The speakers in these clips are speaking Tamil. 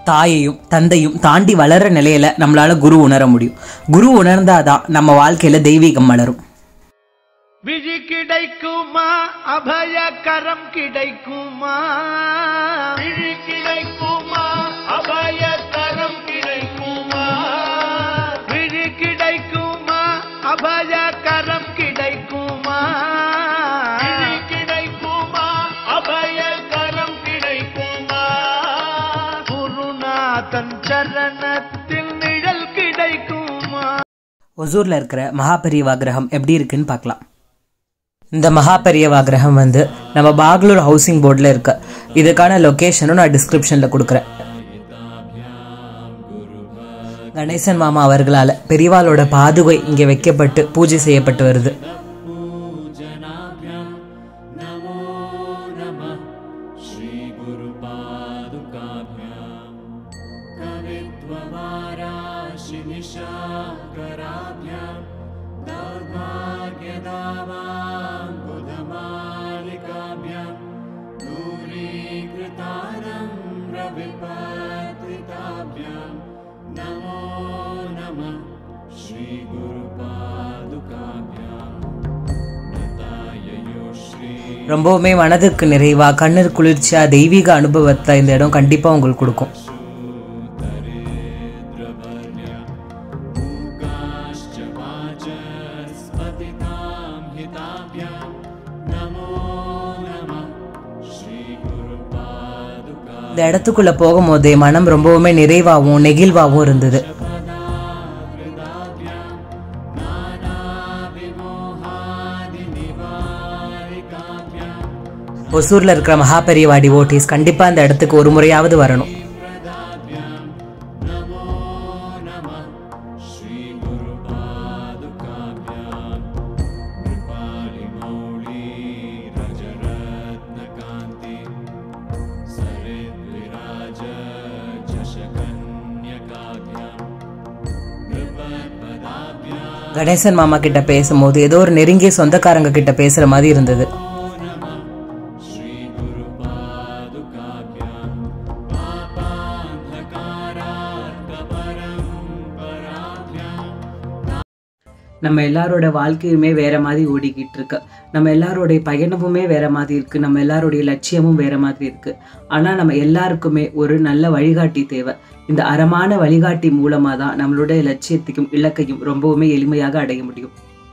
தாயையும் தந்தையும் தாண்டி வளர்ற நிலையில நம்மளால குரு உணர முடியும் குரு உணர்ந்தாதான் நம்ம வாழ்க்கையில தெய்வீகம் மலரும் விழி கிடைக்குமா அபய கரம் கிடைக்குமா விழி கிடைக்குமா அபய கரம் கிடைக்குமா விழி கிடைக்குமா அபய கரம் கிடைக்குமா விழி கிடைக்குமா அபய கரம் கிடைக்குமா குருநாதன் சரணத்தில் நிழல் கிடைக்குமா ஒசூர்ல இருக்கிற மகாபெரியவா கிரகம் எப்படி இருக்குன்னு பார்க்கலாம் இந்த மகாபெரியவா கிரகம் வந்து நம்ம பாகலூர் ஹவுசிங் போர்டில் இருக்கு இதுக்கான லொகேஷனும் நான் டிஸ்கிரிப்ஷனில் கொடுக்குறேன் கணேசன் மாமா அவர்களால் பெரியவாளோட பாதுகை இங்கே வைக்கப்பட்டு பூஜை செய்யப்பட்டு வருது ரொம்பவுமே மனதுக்கு நிறைவா கண்ணிற்கு குளிர்ச்சியா தெய்வீக அனுபவத்தை இந்த இடம் கண்டிப்பா உங்களுக்கு கொடுக்கும் இந்த இடத்துக்குள்ள போகும்போதே மனம் ரொம்பவுமே நிறைவாகவும் நெகிழ்வாகவும் இருந்தது ஒசூர்ல இருக்கிற மகாபெரியவா டிவோட்டிஸ் கண்டிப்பா இந்த இடத்துக்கு ஒரு முறையாவது வரணும் கணேசன் மாமா கிட்ட பேசும்போது ஏதோ ஒரு நெருங்கிய சொந்தக்காரங்க கிட்ட பேசுற மாதிரி இருந்தது நம்ம எல்லாரோட வாழ்க்கையுமே வேற மாதிரி ஓடிக்கிட்டு இருக்கு நம்ம எல்லாரோடைய பயணமுமே வேற மாதிரி இருக்கு நம்ம எல்லாருடைய லட்சியமும் வேற மாதிரி இருக்கு ஆனா நம்ம எல்லாருக்குமே ஒரு நல்ல வழிகாட்டி தேவை இந்த அறமான வழிகாட்டி மூலமா தான் நம்மளுடைய லட்சியத்தையும் இலக்கையும் ரொம்பவுமே எளிமையாக அடைய முடியும்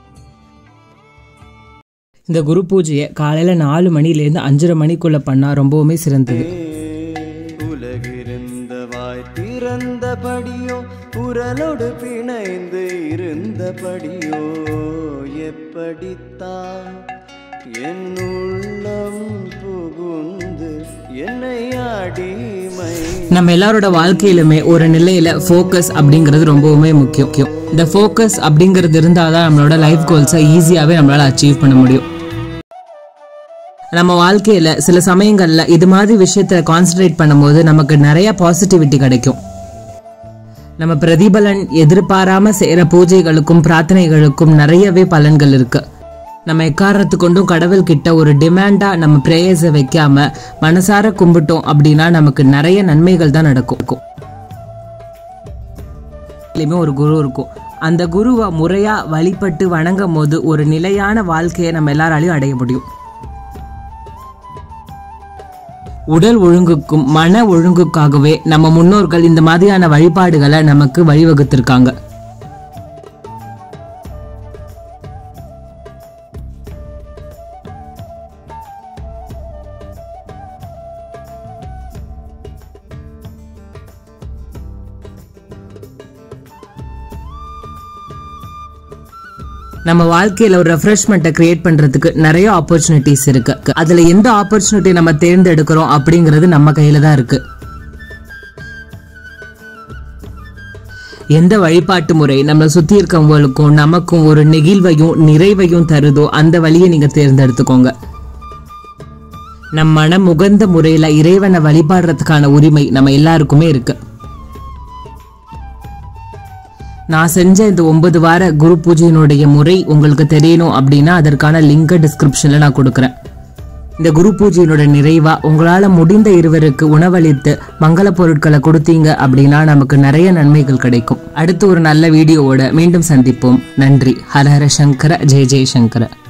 இந்த குரு பூஜையை காலையில நாலு மணிலேருந்து அஞ்சரை மணிக்குள்ள பண்ணா ரொம்பவுமே சிறந்தது உலகிருந்தவாய் திறந்தபடியோ உரலோடு பிணைந்து இருந்தபடியோ எப்படித்தான் என் உள்ளம் புகுந்து என்னை அடிமை நம்ம எல்லாரோட வாழ்க்கையிலுமே ஒரு நிலையில ஃபோக்கஸ் அப்படிங்கிறது ரொம்பவுமே முக்கியம் இந்த ஃபோக்கஸ் அப்படிங்கிறது இருந்தாதான் நம்மளோட லைஃப் கோல்ஸை ஈஸியாவே நம்மளால அச்சீவ் பண்ண முடியும் நம்ம வாழ்க்கையில சில சமயங்கள்ல இது மாதிரி விஷயத்துல கான்சென்ட்ரேட் பண்ணும்போது நமக்கு நிறைய பாசிட்டிவிட்டி கிடைக்கும் நம்ம பிரதிபலன் எதிர்பாராம செய்யற பூஜைகளுக்கும் பிரார்த்தனைகளுக்கும் நிறையவே பலன்கள் இருக்கு நம்ம எக்காரணத்து கொண்டும் கடவுள் கிட்ட ஒரு டிமாண்டா நம்ம பிரேயர்ஸை வைக்காம மனசார கும்பிட்டோம் அப்படின்னா நமக்கு நிறைய நன்மைகள் தான் நடக்கும் இதுலயுமே ஒரு குரு இருக்கும் அந்த குருவை முறையா வழிபட்டு வணங்கும் போது ஒரு நிலையான வாழ்க்கையை நம்ம எல்லாராலையும் அடைய முடியும் உடல் ஒழுங்குக்கும் மன ஒழுங்குக்காகவே நம்ம முன்னோர்கள் இந்த மாதிரியான வழிபாடுகளை நமக்கு வழிவகுத்திருக்காங்க நம்ம வாழ்க்கையில ஒரு ரெஃப்ரெஷ்மெண்ட்டை கிரியேட் பண்றதுக்கு நிறைய ஆப்பர்ச்சுனிட்டிஸ் இருக்கு அதுல எந்த ஆப்பர்ச்சுனிட்டி நம்ம தேர்ந்தெடுக்கிறோம் அப்படிங்கிறது நம்ம கையில தான் இருக்கு எந்த வழிபாட்டு முறை நம்மளை சுத்தி இருக்கவங்களுக்கும் நமக்கும் ஒரு நெகிழ்வையும் நிறைவையும் தருதோ அந்த வழியை நீங்க தேர்ந்தெடுத்துக்கோங்க நம் மனம் உகந்த முறையில இறைவனை வழிபாடுறதுக்கான உரிமை நம்ம எல்லாருக்குமே இருக்கு நான் செஞ்ச இந்த ஒன்பது வார குரு பூஜையினுடைய முறை உங்களுக்கு தெரியணும் அப்படின்னா அதற்கான லிங்கை டிஸ்கிரிப்ஷன்ல நான் கொடுக்குறேன் இந்த குரு பூஜையினோட நிறைவா உங்களால முடிந்த இருவருக்கு உணவளித்து மங்கள பொருட்களை கொடுத்தீங்க அப்படின்னா நமக்கு நிறைய நன்மைகள் கிடைக்கும் அடுத்து ஒரு நல்ல வீடியோவோட மீண்டும் சந்திப்போம் நன்றி ஹரஹர சங்கர ஜெய ஜெய சங்கர